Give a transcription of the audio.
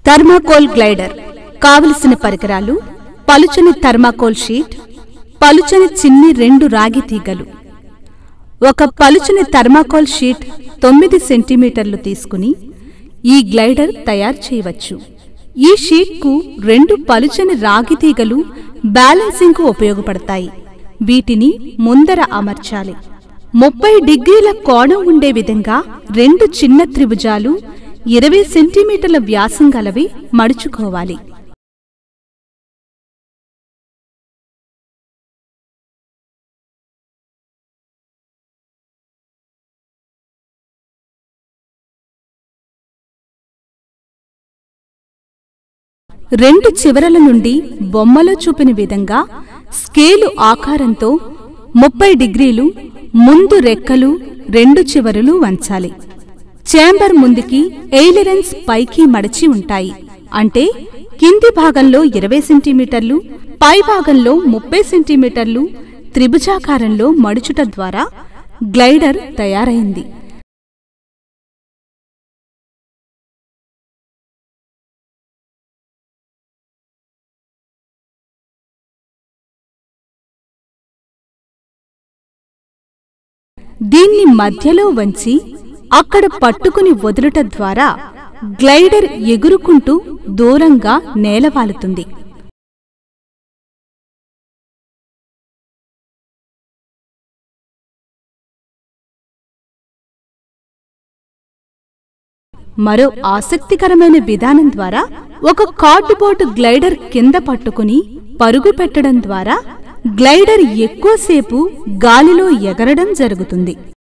thermocol glider కావలసిన పరికరాలు పలుచని థర్మాకోల్ షీట్ పలుచని చిన్ని రెండు రాగి తీగలు ఒక పలుచని థర్మాకోల్ షీట్ తొమ్మిది సెంటీమీటర్లు తీసుకుని ఈ గ్లైడర్ తయారు చేయవచ్చు ఈ షీట్కు రెండు పలుచని రాగి తీగలు బ్యాలెన్సింగ్కు ఉపయోగపడతాయి వీటిని ముందర అమర్చాలి ముప్పై డిగ్రీల కోణం ఉండే విధంగా రెండు చిన్న త్రిభుజాలు ఇరవై సెంటీమీటర్ల వ్యాసం గలవి మడుచుకోవాలి రెండు చివరల నుండి బొమ్మలో చూపిన విధంగా స్కేలు ఆకారంతో ముప్పై డిగ్రీలు ముందు రెక్కలు రెండు చివరలు వంచాలి చేంబర్ ముందుకి ఎయిలిరన్స్ పైకి మడచి ఉంటాయి అంటే కింది భాగంలో ఇరవై సెంటీమీటర్లు పై భాగంలో ముప్పై సెంటీమీటర్లు త్రిభుజాకారంలో మడుచుట ద్వారా గ్లైడర్ తయారైంది దీన్ని మధ్యలో వంచి అక్కడ పట్టుకుని వదులుట ద్వారా గ్లైడర్ ఎగురుకుంటూ దూరంగా నేలవాలుతుంది మరో ఆసక్తికరమైన విధానం ద్వారా ఒక కార్డుబోర్డ్ గ్లైడర్ కింద పట్టుకుని పరుగు పెట్టడం ద్వారా గ్లైడర్ ఎక్కువసేపు గాలిలో ఎగరడం జరుగుతుంది